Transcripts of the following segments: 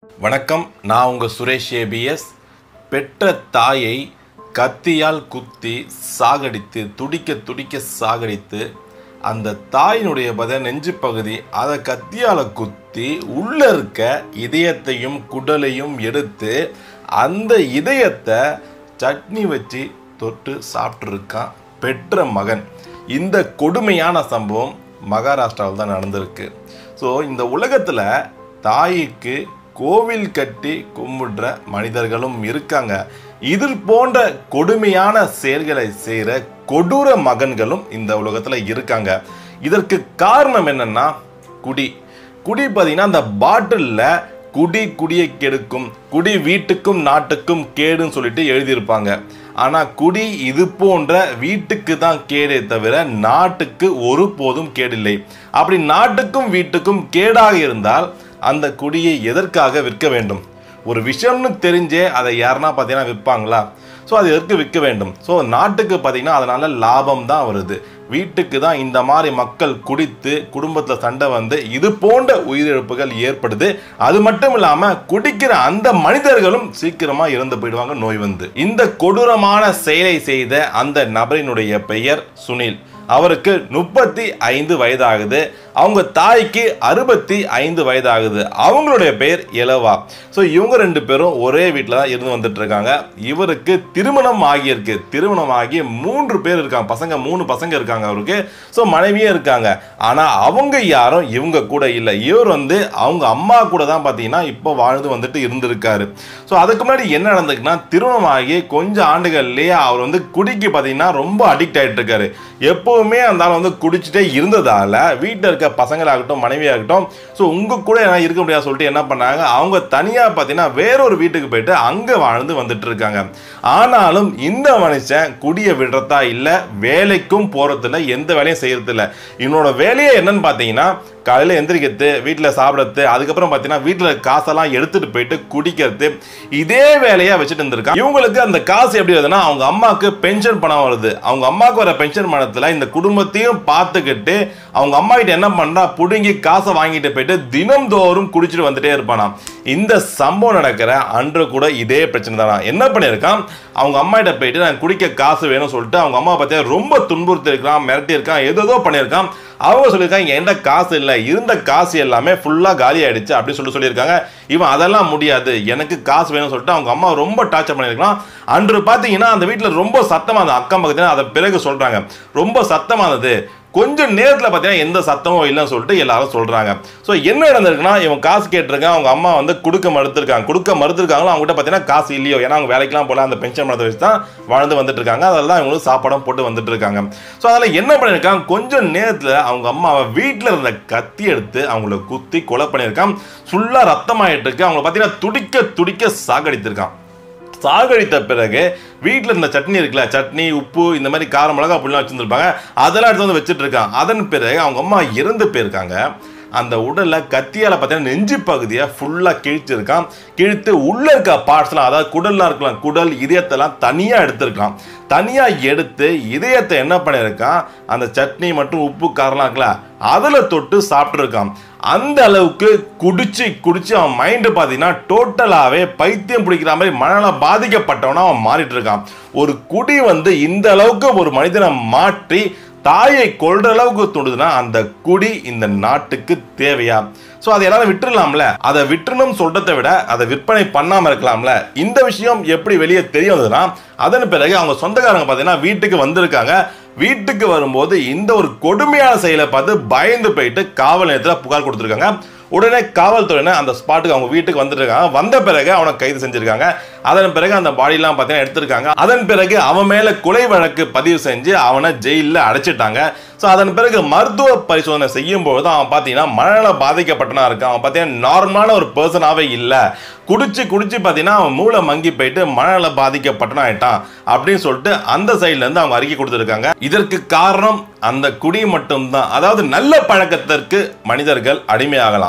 வணக்கம் நான் உங்கள் சுரேஷ் ஏபிஎஸ் பெற்ற தாயை கத்தியால் குத்தி சாகடித்து துடிக்க துடிக்க சாகடித்து அந்த தாயினுடைய பத நெஞ்சு பகுதி அதை கத்தியால் குத்தி உள்ள இருக்க இதயத்தையும் குடலையும் எடுத்து அந்த இதயத்தை சட்னி வச்சு தொட்டு சாப்பிட்ருக்கான் பெற்ற மகன் இந்த கொடுமையான சம்பவம் மகாராஷ்டிராவில் தான் நடந்திருக்கு ஸோ இந்த உலகத்தில் தாய்க்கு கோவில் கட்டி கும்பிடுற மனிதர்களும் இருக்காங்க இது போன்ற கொடுமையான செயல்களை செய்கிற கொடூர மகன்களும் இந்த உலகத்தில் இருக்காங்க இதற்கு காரணம் என்னன்னா குடி குடி பார்த்தீங்கன்னா அந்த பாட்டிலில் குடி குடியை கெடுக்கும் குடி வீட்டுக்கும் நாட்டுக்கும் கேடுன்னு சொல்லிட்டு எழுதியிருப்பாங்க ஆனால் குடி இது போன்ற வீட்டுக்கு தான் கேடே தவிர நாட்டுக்கு ஒருபோதும் கேடில்லை அப்படி நாட்டுக்கும் வீட்டுக்கும் கேடாக இருந்தால் அந்த குடியை எதற்காக விற்க வேண்டும் ஒரு விஷயம்னு தெரிஞ்சே அதை யாருன்னா பார்த்தீங்கன்னா விற்பாங்களா ஸோ அது எதற்கு விற்க வேண்டும் ஸோ நாட்டுக்கு பார்த்தீங்கன்னா அதனால லாபம் தான் வருது வீட்டுக்கு தான் இந்த மாதிரி மக்கள் குடித்து குடும்பத்தில் சண்டை வந்து இது போன்ற உயிரிழப்புகள் ஏற்படுது அது மட்டும் இல்லாமல் குடிக்கிற அந்த மனிதர்களும் சீக்கிரமாக இறந்து போயிடுவாங்க நோய் வந்து இந்த கொடூரமான செயலை செய்த அந்த நபரினுடைய பெயர் சுனில் அவருக்கு முப்பத்தி ஐந்து வயதாகுது அவங்க தாய்க்கு அறுபத்தி ஐந்து வயதாகுது அவங்களுடைய பெயர் இளவா ஸோ இவங்க ரெண்டு பேரும் ஒரே வீட்டில் தான் இருந்து வந்துட்டு இருக்காங்க இவருக்கு திருமணம் ஆகியிருக்கு திருமணம் ஆகி மூன்று பேர் இருக்காங்க பசங்க மூணு பசங்க இருக்காங்க அவருக்கு ஸோ மனைவியே இருக்காங்க ஆனால் அவங்க யாரும் இவங்க கூட இல்லை இவர் வந்து அவங்க அம்மா கூட தான் பார்த்தீங்கன்னா இப்போ வாழ்ந்து வந்துட்டு இருந்திருக்காரு ஸோ அதுக்கு முன்னாடி என்ன நடந்திருக்குன்னா திருமணம் ஆகி கொஞ்சம் ஆண்டுகள்லேயே அவர் வந்து குடிக்கு பார்த்தீங்கன்னா ரொம்ப அடிக்ட் ஆகிட்டு இருக்காரு எப்போவுமே அந்த ஆள் வந்து குடிச்சிட்டே இருந்ததால வீட்டில் இருக்க பசங்களாகட்டும் மனைவியாகட்டும் ஸோ உங்கள் கூட என்ன இருக்க முடியாது சொல்லிட்டு என்ன பண்ணாங்க அவங்க தனியாக பார்த்தீங்கன்னா வேறொரு வீட்டுக்கு போயிட்டு அங்கே வாழ்ந்து வந்துட்டு இருக்காங்க ஆனாலும் இந்த மனுஷன் குடிய விடுறதா இல்லை வேலைக்கும் போகிறதில்ல எந்த வேலையும் செய்யறதில்ல இவனோட வேலையே என்னன்னு பார்த்தீங்கன்னா காலையில் எந்திரிக்கிறது வீட்டில் சாப்பிட்றது அதுக்கப்புறம் பார்த்தீங்கன்னா வீட்டில் காசெல்லாம் எடுத்துட்டு போயிட்டு குடிக்கிறது இதே வேலையாக வச்சுட்டு இருந்திருக்கான் இவங்களுக்கு அந்த காசு எப்படி வருதுன்னா அவங்க அம்மாவுக்கு பென்ஷன் பணம் வருது அவங்க அம்மாவுக்கு வர பென்ஷன் பணத்தில் இந்த குடும்பத்தையும் பார்த்துக்கிட்டு அவங்க அம்மா கிட்ட என்ன பண்ணுறா பிடுங்கி காசை வாங்கிட்டு போயிட்டு தினம்தோறும் குடிச்சிட்டு வந்துட்டே இருப்பானாம் இந்த சம்பவம் நடக்கிற அன்று கூட இதே பிரச்சனை தானா என்ன பண்ணியிருக்கான் அவங்க அம்மா கிட்ட போயிட்டு நான் குடிக்க காசு வேணும்னு சொல்லிட்டு அவங்க அம்மா பார்த்தா ரொம்ப துன்புறுத்தி இருக்கான் மிரட்டி இருக்கான் ஏதோ பண்ணியிருக்கான் அவங்க சொல்லியிருக்காங்க என்கிட்ட காசு இல்லை இருந்த காசு எல்லாமே ஃபுல்லாக காலி ஆயிடுச்சு அப்படின்னு சொல்லி சொல்லியிருக்காங்க இவன் அதெல்லாம் முடியாது எனக்கு காசு வேணும்னு சொல்லிட்டு அவங்க அம்மா ரொம்ப டார்ச்சர் பண்ணியிருக்கலாம் அன்று பார்த்தீங்கன்னா அந்த வீட்டில் ரொம்ப சத்தமாக இருந்தது அக்கம் பக்கத்தில் அதை பிறகு சொல்கிறாங்க ரொம்ப சத்தமானது கொஞ்சம் நேரத்தில் பார்த்தீங்கன்னா எந்த சத்தமும் இல்லைன்னு சொல்லிட்டு எல்லாரும் சொல்கிறாங்க ஸோ என்ன நடந்திருக்குன்னா இவன் காசு கேட்டிருக்கான் அவங்க அம்மா வந்து கொடுக்க மறுத்திருக்காங்க கொடுக்க மறுத்திருக்காங்களோ அவங்ககிட்ட பார்த்தீங்கன்னா காசு இல்லையோ ஏன்னா அவங்க வேலைக்கெல்லாம் போல அந்த பென்ஷன் பணத்தை வச்சு தான் வாழ்ந்து வந்துட்டு இருக்காங்க அதில் தான் இவங்களுக்கு சாப்பாடும் போட்டு வந்துட்டு இருக்காங்க ஸோ அதில் என்ன பண்ணியிருக்காங்க கொஞ்சம் நேரத்தில் அவங்க அம்மாவை வீட்டில் இருந்த கத்தி எடுத்து அவங்கள குத்தி கொலை பண்ணியிருக்கான் ஃபுல்லாக ரத்தமாயிட்டு இருக்கு அவங்கள பார்த்தீங்கன்னா துடிக்க துடிக்க சாகடித்திருக்கான் சாகடித்த பிறகு வீட்டில் இருந்த சட்னி இருக்குல்ல சட்னி உப்பு இந்த மாதிரி காரம் மிளகா அப்படிலாம் வச்சுருந்துருப்பாங்க அதெல்லாம் எடுத்து வந்து வச்சுட்டு இருக்கான் அதன் பிறகு அவங்க அம்மா இறந்து போயிருக்காங்க அந்த உடலை கத்தியால் பார்த்தீங்கன்னா நெஞ்சு பகுதியை ஃபுல்லாக கிழிச்சிருக்கான் கிழித்து உள்ளே இருக்க பார்ட்ஸ்லாம் அதாவது குடல்லாம் இருக்கலாம் குடல் இதயத்தெல்லாம் தனியாக எடுத்திருக்கான் தனியாக எடுத்து இதயத்தை என்ன பண்ணியிருக்கான் அந்த சட்னி மற்றும் உப்பு காரெல்லாம் இருக்குல்ல அதில் தொட்டு சாப்பிட்ருக்கான் அந்த அளவுக்கு குடிச்சு குடிச்சு அவன் மைண்டு பார்த்தீங்கன்னா டோட்டலாகவே பைத்தியம் பிடிக்கிற மாதிரி மனநல பாதிக்கப்பட்டவனா அவன் மாறிட்டு இருக்கான் ஒரு குடி வந்து இந்த அளவுக்கு ஒரு மனிதனை மாற்றி தாயை கொள்ற அளவுக்கு தோணுதுன்னா அந்த குடி இந்த நாட்டுக்கு தேவையா ஸோ அதை எல்லாரும் விட்டுறலாம்ல அதை விட்டுறணும் சொல்றதை விட அதை விற்பனை பண்ணாமல் இருக்கலாம்ல இந்த விஷயம் எப்படி வெளியே தெரிய வந்ததுன்னா அதன் பிறகு அவங்க சொந்தக்காரங்க பார்த்தீங்கன்னா வீட்டுக்கு வந்திருக்காங்க வீட்டுக்கு வரும்போது இந்த ஒரு கொடுமையான செயலை பார்த்து பயந்து போயிட்டு காவல் நிலையத்தில் புகார் கொடுத்துருக்காங்க உடனே காவல்துறையினர் அந்த ஸ்பாட்டுக்கு அவங்க வீட்டுக்கு வந்துருக்காங்க வந்த பிறகு அவனை கைது செஞ்சிருக்காங்க அதன் பிறகு அந்த பாடியெல்லாம் பார்த்தீங்கன்னா எடுத்திருக்காங்க அதன் பிறகு அவன் மேலே கொலை வழக்கு பதிவு செஞ்சு அவனை ஜெயிலில் அடைச்சிட்டாங்க ஸோ அதன் பிறகு மருத்துவ பரிசோதனை செய்யும் பொழுது அவன் பார்த்தீங்கன்னா மனநல பாதிக்கப்பட்டனா இருக்கான் அவன் பார்த்தீங்கன்னா நார்மலான ஒரு பர்சனாகவே இல்லை குடிச்சு குடிச்சு பார்த்தீங்கன்னா அவன் மூளை மங்கி போயிட்டு மனநல பாதிக்கப்பட்டனா ஆயிட்டான் அப்படின்னு சொல்லிட்டு அந்த சைட்ல இருந்து அவங்க அறிக்கை கொடுத்துருக்காங்க இதற்கு காரணம் அந்த குடி மட்டும்தான் அதாவது நல்ல பழக்கத்திற்கு மனிதர்கள் அடிமையாகலாம்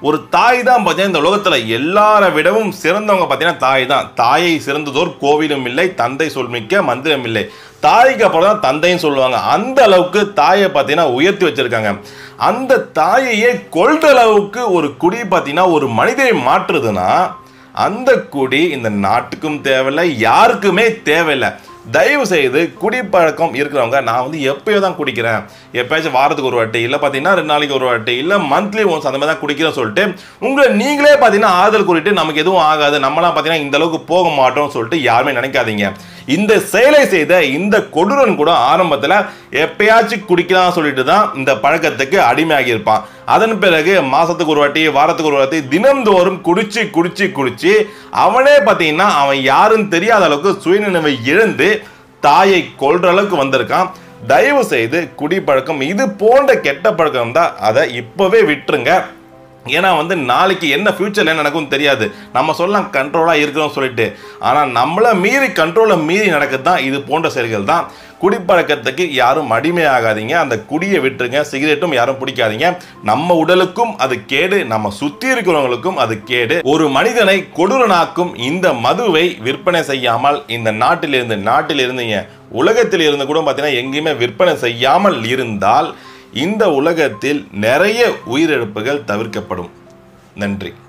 ஒரு தாய் தான் பார்த்தீங்கன்னா இந்த உலகத்தில் எல்லாரை விடவும் சிறந்தவங்க பார்த்தீங்கன்னா தாய் தான் தாயை சிறந்ததோர் கோவிலும் இல்லை தந்தை சொல்மிக்க மந்திரம் இல்லை தாய்க்கு அப்புறம் தான் தந்தைன்னு சொல்லுவாங்க அந்த அளவுக்கு தாயை பார்த்தீங்கன்னா உயர்த்தி வச்சிருக்காங்க அந்த தாயையே கொள்ற அளவுக்கு ஒரு குடி பார்த்தீங்கன்னா ஒரு மனிதனை மாற்றுதுன்னா அந்த குடி இந்த நாட்டுக்கும் தேவையில்லை யாருக்குமே தேவையில்லை தயவு செய்து குடிப்பழக்கம் இருக்கிறவங்க நான் வந்து எப்பயோ தான் குடிக்கிறேன் எப்பயாச்சும் வாரத்துக்கு ஒரு வாட்டி இல்லை பார்த்தீங்கன்னா ரெண்டு நாளைக்கு ஒரு வாட்டி இல்லை மந்த்லி ஒன்ஸ் அந்த மாதிரி தான் குடிக்கிறேன்னு சொல்லிட்டு உங்களை நீங்களே பார்த்தீங்கன்னா ஆறுதல் கூறிட்டு நமக்கு எதுவும் ஆகாது நம்மளாம் பார்த்தீங்கன்னா இந்த அளவுக்கு போக மாட்டோம்னு சொல்லிட்டு யாருமே நினைக்காதீங்க இந்த செயலை செய்த இந்த கொடூரன் கூட ஆரம்பத்தில் எப்பயாச்சும் குடிக்கலாம் சொல்லிட்டு தான் இந்த பழக்கத்துக்கு அடிமையாகி இருப்பான் அதன் பிறகு மாசத்துக்கு ஒரு வாட்டி வாரத்துக்கு ஒரு வாட்டி தினம்தோறும் குடிச்சு குடிச்சு குடிச்சு அவனே பார்த்தீங்கன்னா அவன் யாருன்னு தெரியாத அளவுக்கு சுயநினைவை இழந்து தாயை கொல்ற அளவுக்கு வந்திருக்கான் தயவு செய்து குடிப்பழக்கம் இது போன்ற கெட்ட பழக்கம் தான் அதை இப்போவே விட்டுருங்க ஏன்னா வந்து நாளைக்கு என்ன ஃபியூச்சரில் என்ன நடக்கும் தெரியாது நம்ம சொல்லலாம் கண்ட்ரோலாக இருக்கிறோம் சொல்லிட்டு ஆனால் நம்மளை மீறி கண்ட்ரோலை மீறி நடக்குது தான் இது போன்ற செயல்கள் தான் குடிப்பழக்கத்துக்கு யாரும் அடிமையாகாதீங்க அந்த குடியை விட்டுருங்க சிகரெட்டும் யாரும் பிடிக்காதீங்க நம்ம உடலுக்கும் அது கேடு நம்ம சுற்றி இருக்கிறவங்களுக்கும் அது கேடு ஒரு மனிதனை கொடூரனாக்கும் இந்த மதுவை விற்பனை செய்யாமல் இந்த நாட்டிலிருந்து நாட்டிலிருந்துங்க உலகத்தில் இருந்து கூட பார்த்தீங்கன்னா எங்கேயுமே விற்பனை செய்யாமல் இருந்தால் இந்த உலகத்தில் நிறைய உயிரிழப்புகள் தவிர்க்கப்படும் நன்றி